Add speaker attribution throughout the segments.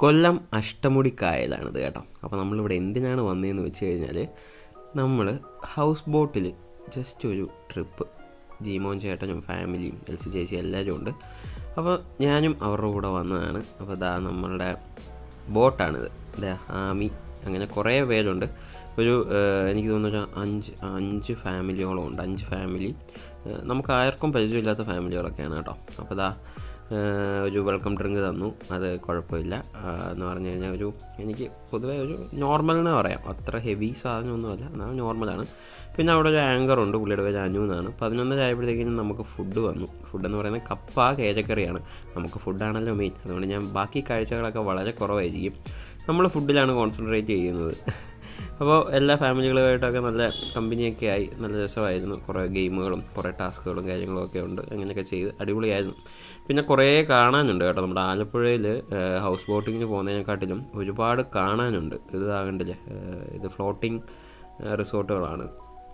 Speaker 1: കൊല്ലം അഷ്ടമുടി കായലാണിത് കേട്ടോ അപ്പോൾ നമ്മളിവിടെ എന്തിനാണ് വന്നതെന്ന് വെച്ച് കഴിഞ്ഞാൽ നമ്മൾ ഹൗസ് ബോട്ടിൽ ജസ്റ്റ് ഒരു ട്രിപ്പ് ജീമോൻ ചേട്ടനും ഫാമിലിയും എൽസി ചേച്ചി എല്ലാവരും ഉണ്ട് അപ്പോൾ ഞാനും അവരുടെ കൂടെ വന്നതാണ് അപ്പോൾ ഇതാ നമ്മളുടെ ബോട്ടാണിത് ഇതാ ആമി അങ്ങനെ കുറേ പേരുണ്ട് ഒരു ഏഹ്, എനിക്ക് തോന്നുന്നു അഞ്ച് അഞ്ച് ഫാമിലിയോളം ഉണ്ട് അഞ്ച് ഫാമിലി ഏഹ്, നമുക്ക് ആർക്കും പരിചയമില്ലാത്ത ഫാമിലികളൊക്കെയാണ് കേട്ടോ അപ്പോൾ ഇതാ ഏഹ്, ഒരു വെൽക്കം ഡ്രിങ്ക് തന്നു അത് കുഴപ്പമില്ല ആ, എന്ന് പറഞ്ഞു കഴിഞ്ഞാൽ ഒരു എനിക്ക് പൊതുവേ ഒരു നോർമൽ എന്ന് പറയാം അത്ര ഹെവി സാധനമൊന്നുമല്ല എന്നാൽ നോർമലാണ് പിന്നെ അവിടെ ഒരു ആങ്കർ ഉണ്ട് പുള്ളിയുടെ പേര് അനു എന്നാണ് പതിനൊന്നര ആയപ്പോഴത്തേക്കിനും നമുക്ക് ഫുഡ് വന്നു ഫുഡ് എന്ന് പറയുന്നത് കപ്പ കേരക്കറിയാണ് നമുക്ക് ഫുഡാണല്ലോ മെയിൻ അതുകൊണ്ട് ഞാൻ ബാക്കി കാഴ്ചകളൊക്കെ വളരെ കുറവായിരിക്കും നമ്മൾ ഫുഡിലാണ് കോൺസെൻട്രേറ്റ് ചെയ്യുന്നത് അപ്പോൾ എല്ലാ ഫാമിലികളുമായിട്ടൊക്കെ നല്ല കമ്പനിയൊക്കെ ആയി നല്ല രസമായിരുന്നു കുറേ ഗെയിമുകളും കുറേ ടാസ്കുകളും കാര്യങ്ങളും ഒക്കെ ഉണ്ട് അങ്ങനെയൊക്കെ ചെയ്ത് അടിപൊളിയായിരുന്നു പിന്നെ കുറേ കാണാനുണ്ട് കേട്ടോ നമ്മുടെ ആലപ്പുഴയിൽ ഹൗസ് ബോട്ടിങ്ങിന് പോകുന്നതിനെക്കാട്ടിലും ഒരുപാട് കാണാനുണ്ട് ഇത് ആകണ്ടില്ലേ ഏഹ്, ഇത് ഫ്ലോട്ടിംഗ് റിസോർട്ടുകളാണ്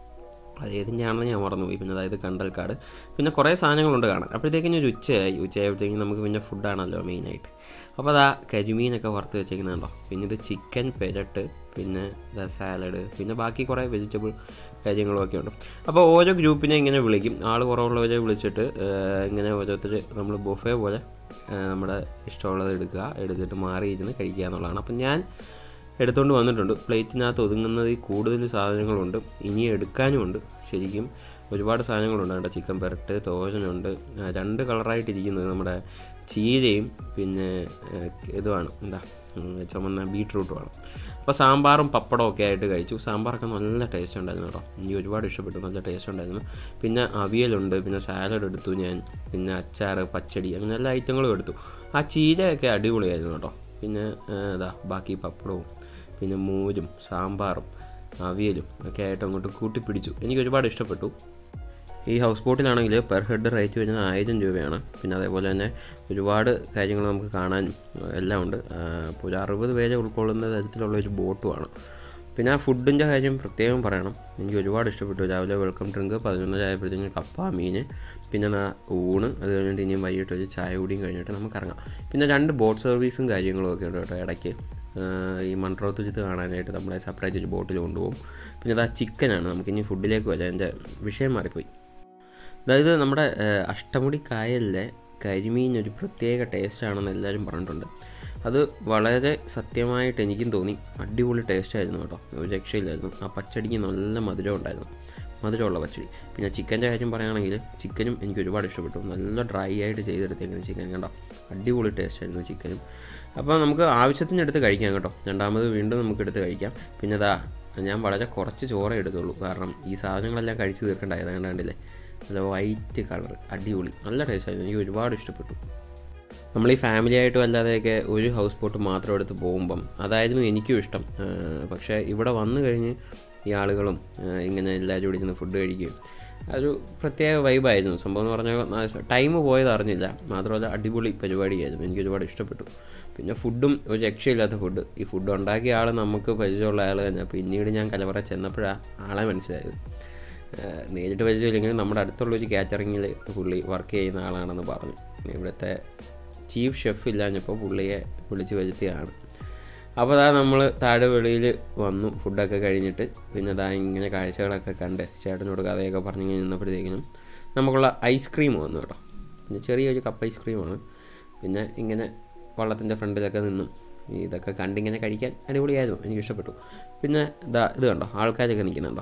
Speaker 1: അത് ഏതിൻ്റെയാണെന്ന് ഞാൻ മറന്നുപോയി പിന്നെ അതായത് കണ്ടൽക്കാട് പിന്നെ കുറേ സാധനങ്ങളുണ്ട് കാണാൻ അപ്പോഴത്തേക്കിനും ഒരു ഉച്ചയായി ഉച്ചയായപ്പോഴത്തേക്കും നമുക്ക് പിന്നെ ഫുഡാണല്ലോ മെയിനായിട്ട് അപ്പോൾ അതാ കരിമീനൊക്കെ വറുത്ത് വെച്ചേക്കുന്നുണ്ടോ പിന്നെ ഇത് ചിക്കൻ പെരട്ട് പിന്നെ ഇതാ സാലഡ് പിന്നെ ബാക്കി കുറേ വെജിറ്റബിൾ കാര്യങ്ങളൊക്കെ ഉണ്ട് അപ്പോൾ ഓരോ ഗ്രൂപ്പിനെ ഇങ്ങനെ വിളിക്കും ആൾ കുറവുള്ളവരെ വിളിച്ചിട്ട് ഏഹ്, ഇങ്ങനെ ഓരോരുത്തർ നമ്മൾ ബൊഫേ പോലെ ഏഹ്, നമ്മുടെ ഇഷ്ടമുള്ളത് എടുക്കുക എടുത്തിട്ട് മാറിയിരുന്ന് കഴിക്കുക എന്നുള്ളതാണ് അപ്പം ഞാൻ എടുത്തുകൊണ്ട് വന്നിട്ടുണ്ട് പ്ലേറ്റിനകത്ത് ഒതുങ്ങുന്നതിൽ കൂടുതൽ സാധനങ്ങളുണ്ട് ഇനി എടുക്കാനുമുണ്ട് ശരിക്കും ഒരുപാട് സാധനങ്ങളുണ്ട് അവിടെ ചിക്കൻ പെരട്ട് തോരനുണ്ട് ആ, രണ്ട് കളറായിട്ടിരിക്കുന്നത് നമ്മുടെ ചീരയും പിന്നെ ഏഹ്, ഇതുമാണ് എന്താ ഉം, ചുമന്ന ബീട്രൂട്ടുമാണ് അപ്പോൾ സാമ്പാറും പപ്പടവും ഒക്കെ ആയിട്ട് കഴിച്ചു സാമ്പാറൊക്കെ നല്ല ടേസ്റ്റ് ഉണ്ടായിരുന്നു കേട്ടോ എനിക്ക് ഒരുപാട് ഇഷ്ടപ്പെട്ടു നല്ല ടേസ്റ്റ് ഉണ്ടായിരുന്നു പിന്നെ അവിയലുണ്ട് പിന്നെ സാലഡ് എടുത്തു ഞാൻ പിന്നെ അച്ചാർ പച്ചടി അങ്ങനെ എല്ലാ ഐറ്റങ്ങളും എടുത്തു ആ ചീരയൊക്കെ അടിപൊളിയായിരുന്നു കേട്ടോ പിന്നെ ഏഹ്, ഇതാ ബാക്കി പപ്പടവും പിന്നെ മോരും സാമ്പാറും അവിയലും ഒക്കെ ആയിട്ട് അങ്ങോട്ട് കൂട്ടിപ്പിടിച്ചു എനിക്ക് ഒരുപാട് ഇഷ്ടപ്പെട്ടു ഈ ഹൗസ് ബോട്ടിലാണെങ്കിൽ പെർ ഹെഡ് റേറ്റ് വരുന്നത് ആയിരം രൂപയാണ് പിന്നെ അതേപോലെ തന്നെ ഒരുപാട് കാര്യങ്ങൾ നമുക്ക് കാണാൻ ഏഹ്, എല്ലാം ഉണ്ട് ആഹ്, അപ്പോൾ ഒരു അറുപത് പേരെ ഉൾക്കൊള്ളുന്ന തരത്തിലുള്ള ഒരു ബോട്ടുമാണ് പിന്നെ ആ ഫുഡിൻ്റെ കാര്യം പ്രത്യേകം പറയണം എനിക്ക് ഒരുപാട് ഇഷ്ടപ്പെട്ടു രാവിലെ വെൽക്കം ഡ്രിങ്ക് പതിനൊന്നര ആയപ്പോഴത്തേക്കും കപ്പ മീൻ പിന്നെ നാ ഊണ് അത് കഴിഞ്ഞിട്ട് ഇനിയും വൈകിട്ട് ഒരു ചായ കൂടിയും കഴിഞ്ഞിട്ട് നമുക്ക് ഇറങ്ങാം പിന്നെ രണ്ട് ബോട്ട് സർവീസും കാര്യങ്ങളും ഒക്കെ ഉണ്ട് കേട്ടോ ഇടയ്ക്ക് ആഹ് ഈ മൺട്രോ തുരുത്ത് കാണാനായിട്ട് നമ്മളെ സെപ്പറേറ്റ് ഒരു ബോട്ടിൽ കൊണ്ടുപോകും പിന്നെ അത് ആ ചിക്കനാണ് നമുക്കിനി ഫുഡിലേക്ക് വരാം എൻ്റെ വിഷയം മാറിപ്പോയി അതായത് നമ്മുടെ ഏഹ്, അഷ്ടമുടി കായലിലെ കരിമീൻ ഒരു പ്രത്യേക ടേസ്റ്റാണെന്ന് എല്ലാവരും പറഞ്ഞിട്ടുണ്ട് അത് വളരെ സത്യമായിട്ട് എനിക്കും തോന്നി അടിപൊളി ടേസ്റ്റായിരുന്നു കേട്ടോ ഒരു രക്ഷയില്ലായിരുന്നു ആ പച്ചടിക്ക് നല്ല മധുരം ഉണ്ടായിരുന്നു മധുരമുള്ള പച്ചടി പിന്നെ ചിക്കൻ്റെ കാര്യം പറയുകയാണെങ്കിൽ ചിക്കനും എനിക്ക് ഒരുപാട് ഇഷ്ടപ്പെട്ടു നല്ല ഡ്രൈ ആയിട്ട് ചെയ്തെടുത്തേക്കുന്ന ചിക്കൻ കണ്ടോ അടിപൊളി ടേസ്റ്റ് ആയിരുന്നു ചിക്കനും അപ്പോൾ നമുക്ക് ആവശ്യത്തിന് എടുത്ത് കഴിക്കാം കേട്ടോ രണ്ടാമത് വീണ്ടും നമുക്ക് എടുത്ത് കഴിക്കാം പിന്നെ അതാ ഞാൻ വളരെ കുറച്ച് ചോറേ എടുത്തുള്ളൂ കാരണം ഈ സാധനങ്ങളെല്ലാം കഴിച്ച് തീർക്കണ്ടായത് കണ്ടില്ലേ നല്ല വൈറ്റ് കളർ അടിപൊളി നല്ല ടേസ്റ്റ് ആയിരുന്നു എനിക്ക് ഒരുപാട് ഇഷ്ടപ്പെട്ടു നമ്മൾ ഈ ഫാമിലി ആയിട്ടും അല്ലാതെയൊക്കെ ഒരു ഹൗസ് ബോട്ട് മാത്രം എടുത്ത് പോകുമ്പം അതായിരുന്നു എനിക്കും ഇഷ്ടം ആ, പക്ഷേ ഇവിടെ വന്നു കഴിഞ്ഞ് ഈ ആളുകളും ആ, ഇങ്ങനെ എല്ലാവരും കൂടി ചെന്ന് ഫുഡ് കഴിക്കുകയും അതൊരു പ്രത്യേക വൈബായിരുന്നു സംഭവം എന്ന് പറഞ്ഞാൽ ടൈം പോയത് അറിഞ്ഞില്ല മാത്രമല്ല അടിപൊളി പരിപാടിയായിരുന്നു എനിക്ക് ഒരുപാട് ഇഷ്ടപ്പെട്ടു പിന്നെ ഫുഡും ഒരു രക്ഷയില്ലാത്ത ഫുഡ് ഈ ഫുഡ് ഉണ്ടാക്കിയ ആൾ നമുക്ക് പരിചയമുള്ള ആൾ തന്നെ പിന്നീട് ഞാൻ കലവറ ചെന്നപ്പോഴാണ് ആളെ മനസ്സിലായത് ഏഹ് നേരിട്ട് പരിചയമില്ലെങ്കിലും നമ്മുടെ അടുത്തുള്ള ഒരു കാറ്ററിങ്ങിൽ പുള്ളി വർക്ക് ചെയ്യുന്ന ആളാണെന്ന് പറഞ്ഞു ഇവിടുത്തെ ചീഫ് ഷെഫ് ഇല്ലാഞ്ഞപ്പോൾ പുള്ളിയെ വിളിച്ച് വരുത്തിയാണ് അപ്പോൾ അതാ നമ്മൾ താഴെ വെളിയിൽ വന്നു ഫുഡൊക്കെ കഴിഞ്ഞിട്ട് പിന്നെ അതാ ഇങ്ങനെ കാഴ്ചകളൊക്കെ കണ്ട് ചേട്ടനോട് കഥയൊക്കെ പറഞ്ഞിങ്ങനെ നിന്നപ്പോഴത്തേക്കിനും നമുക്കുള്ള ഐസ്ക്രീം വന്നു കേട്ടോ പിന്നെ ചെറിയൊരു കപ്പ് ഐസ്ക്രീമാണ് പിന്നെ ഇങ്ങനെ വള്ളത്തിൻ്റെ ഫ്രണ്ടിലൊക്കെ നിന്നും ഇതൊക്കെ കണ്ടിങ്ങനെ കഴിക്കാൻ അടിപൊളിയായിരുന്നു എനിക്ക് ഇഷ്ടപ്പെട്ടു പിന്നെ ഇതാ ഇത് കണ്ടോ ആൾക്കാരൊക്കെ നിൽക്കുന്നുണ്ടോ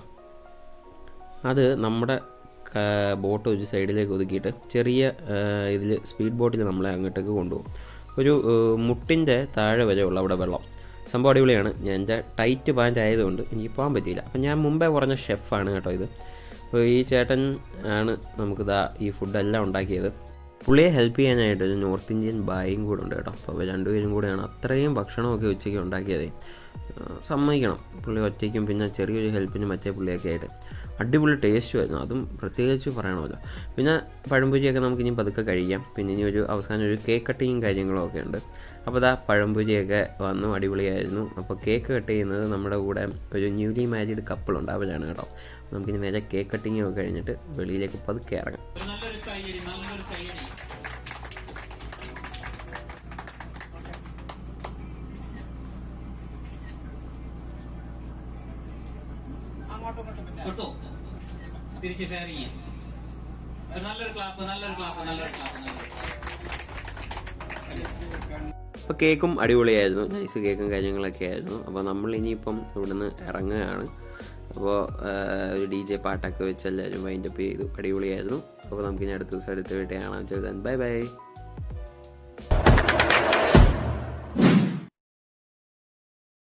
Speaker 1: അത് നമ്മുടെ ക- ബോട്ട് ഒരു സൈഡിലേക്ക് ഒതുക്കിയിട്ട് ചെറിയ ഇതിൽ സ്പീഡ് ബോട്ടിൽ നമ്മളെ അങ്ങോട്ടേക്ക് കൊണ്ടുപോകും ഒരു ഏഹ്, മുട്ടിൻ്റെ താഴെ വരെയുള്ള അവിടെ വെള്ളം സംഭവം അടിപൊളിയാണ് ഞാൻ എൻ്റെ ടൈറ്റ് പാൻറ്റ് ആയതുകൊണ്ട് എനിക്ക് പോകാൻ പറ്റിയില്ല അപ്പം ഞാൻ മുമ്പേ പറഞ്ഞ ഷെഫാണ് കേട്ടോ ഇത് അപ്പോൾ ഈ ചേട്ടൻ ആണ് നമുക്കിതാ ഈ ഫുഡെല്ലാം ഉണ്ടാക്കിയത് പുള്ളിയെ ഹെൽപ്പ് ചെയ്യാനായിട്ട് ഒരു നോർത്ത് ഇന്ത്യൻ ബായും കൂടെ ഉണ്ട് കേട്ടോ അപ്പോൾ അവർ രണ്ടുപേരും കൂടെയാണ് അത്രയും ഭക്ഷണമൊക്കെ ഉച്ചയ്ക്ക് ഉണ്ടാക്കിയത് സമ്മതിക്കണം പുള്ളി ഒറ്റയ്ക്കും പിന്നെ ചെറിയൊരു ഹെൽപ്പിന് മറ്റേ പുള്ളിയൊക്കെ ആയിട്ട് അടിപൊളി ടേസ്റ്റും ആയിരുന്നു അതും പ്രത്യേകിച്ച് പറയണമല്ലോ പിന്നെ പഴംപൊരിയൊക്കെ നമുക്ക് ഇനി പതുക്കെ കഴിക്കാം പിന്നെ ഇനി ഒരു അവസാനം ഒരു കേക്ക് കട്ടിങ്ങും കാര്യങ്ങളും ഒക്കെ ഉണ്ട് അപ്പോൾ ഇതാ പഴംപൊരിയൊക്കെ വന്നു അടിപൊളിയായിരുന്നു അപ്പോൾ കേക്ക് കട്ട് ചെയ്യുന്നത് നമ്മുടെ കൂടെ ഒരു ന്യൂലി മാരീഡ് കപ്പിളുണ്ട് അവരാണ് കേട്ടോ നമുക്കിനി നേരെ കേക്ക് കട്ടിങ്ങും ഒക്കെ കഴിഞ്ഞിട്ട് വെളിയിലേക്ക് പതുക്കെ ഇറങ്ങാം
Speaker 2: നല്ലൊരു കൈയടി നല്ലൊരു കൈയടി കൊടുത്തു തിരിച്ച് ഷെയർ ചെയ്യാം ഒരു നല്ലൊരു ക്ലാപ്പ് നല്ലൊരു ക്ലാപ്പ് നല്ലൊരു ക്ലാപ്പ് നല്ലൊരു
Speaker 1: അപ്പോൾ കേക്കും അടിപൊളിയായിരുന്നു നൈസ് കേക്കും കാര്യങ്ങളൊക്കെ ആയിരുന്നു അപ്പോൾ നമ്മൾ ഇനിയിപ്പം ഇവിടുന്ന് ഇറങ്ങുകയാണ് അപ്പോൾ ഒരു ഡി ജെ പാട്ടൊക്കെ വെച്ച് എല്ലാവരും വൈൻഡപ്പ് ചെയ്തു അടിപൊളിയായിരുന്നു അപ്പോൾ നമുക്ക് ഇനി അടുത്ത ദിവസം അടുത്ത വീട്ടിൽ കാണാൻ ചെയ്താൽ ബൈ ബൈ